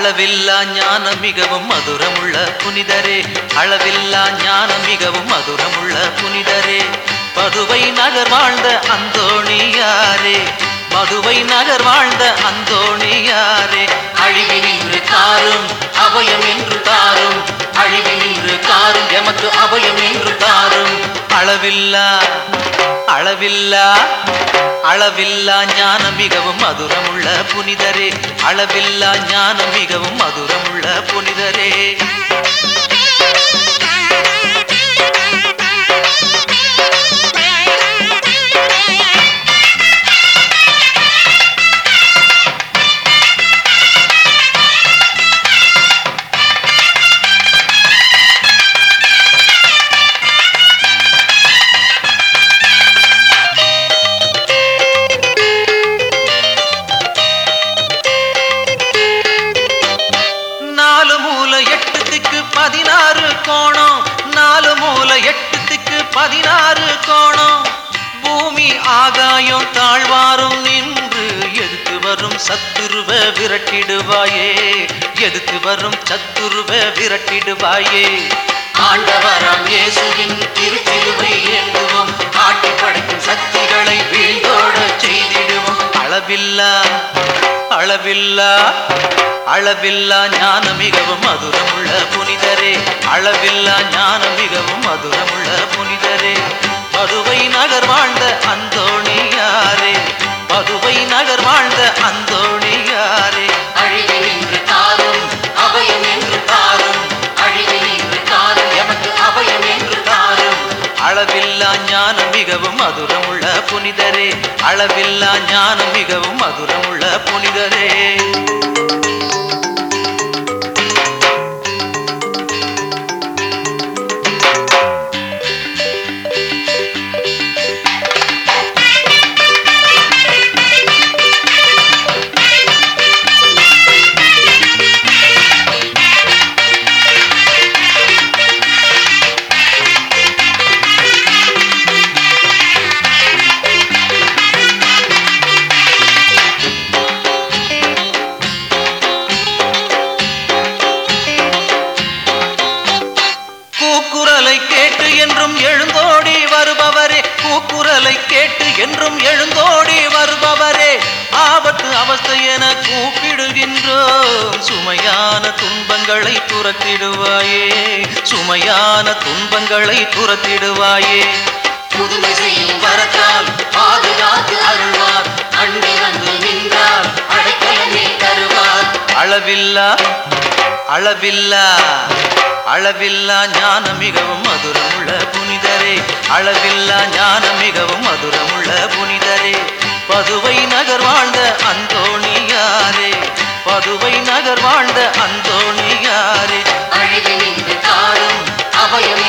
அளவில்லா ஞானம் மிகவும் மதுரமுள்ள புனிதரே அளவில்லா ஞானம் மிகவும் மதுரமுள்ள புனிதரே பதுவை நகர் வாழ்ந்த அந்தோணியாரே மதுவை நகர் வாழ்ந்த அந்தோணியாரே அழிவி நின்று காரும் அபயம் என்று தாரும் அழிவி நின்று காரும் எமக்கு அபயம் என்று தாரும் அளவில்லா அளவில்லா அளவில்லா ஞானம் மிகவும் மதுரமுள்ள புனிதரே அளவில்லா ஞானம் மிகவும் மதுரமுள்ள புனிதரே நாலு மூல எட்டு திக்கு பதினாறு கோணம் நாலு மூல எட்டு திக்கு பதினாறு கோணம் பூமி ஆகாயம் தாழ்வாரும் நின்று எதுக்கு வரும் சத்துருவ விரட்டிடுவாயே எதுக்கு வரும் சத்துருவ விரட்டிடுவாயே ஆண்டவராம் இயேசுவின் திருச்சிலுவை ஏந்துவோம் ஆட்டி படைக்கும் சக்திகளை வீழ்ந்தோட செய்திடுவோம் அளவில்லா அளவில்லா அளவில்லா ஞான மிகவும் மதுரமுள்ள புனிதரே அளவில்லா ஞான மிகவும் மதுரமுள்ள புனிதரே பதுவை நகர் வாழ்ந்த அந்தோணியாரே பதுவை நகர் வாழ்ந்த அந்தோணியாரே அழிவு நின்று தாரும் அபயம் என்று தாரும் அழிவு நின்று தாரும் எமக்கு அபயம் என்று தாரும் அளவில்லா ஞானம் மிகவும் மதுரமுள்ள புனிதரே அளவில்லா ஞானம் மிகவும் மதுரமுள்ள புனிதரே கூக்குரலை கேட்டு என்றும் எழுந்தோடி வருபவரே கூக்குரலை கேட்டு என்றும் எழுந்தோடி வருபவரே ஆபத்து அவஸ்தை என கூப்பிடுகின்றோம் சுமையான துன்பங்களை துரத்திடுவாயே சுமையான துன்பங்களை துரத்திடுவாயே புதுமை செய்யும் வரத்தால் பாதுகாத்து அருள்வார் அண்டி வந்து நின்றார் அடைக்கலமே தருவார் அளவில்லா அளவில்லா அளவில்லா ஞான மிகவும் மதுரமுள்ள புனிதரே அளவில்லா ஞான மிகவும் மதுரமுள்ள புனிதரே பதுவை நகர் வாழ்ந்த அந்தோணியாரே பதுவை நகர் வாழ்ந்த அந்தோணியாரே அழிவு நின்று தாரும் அபயம்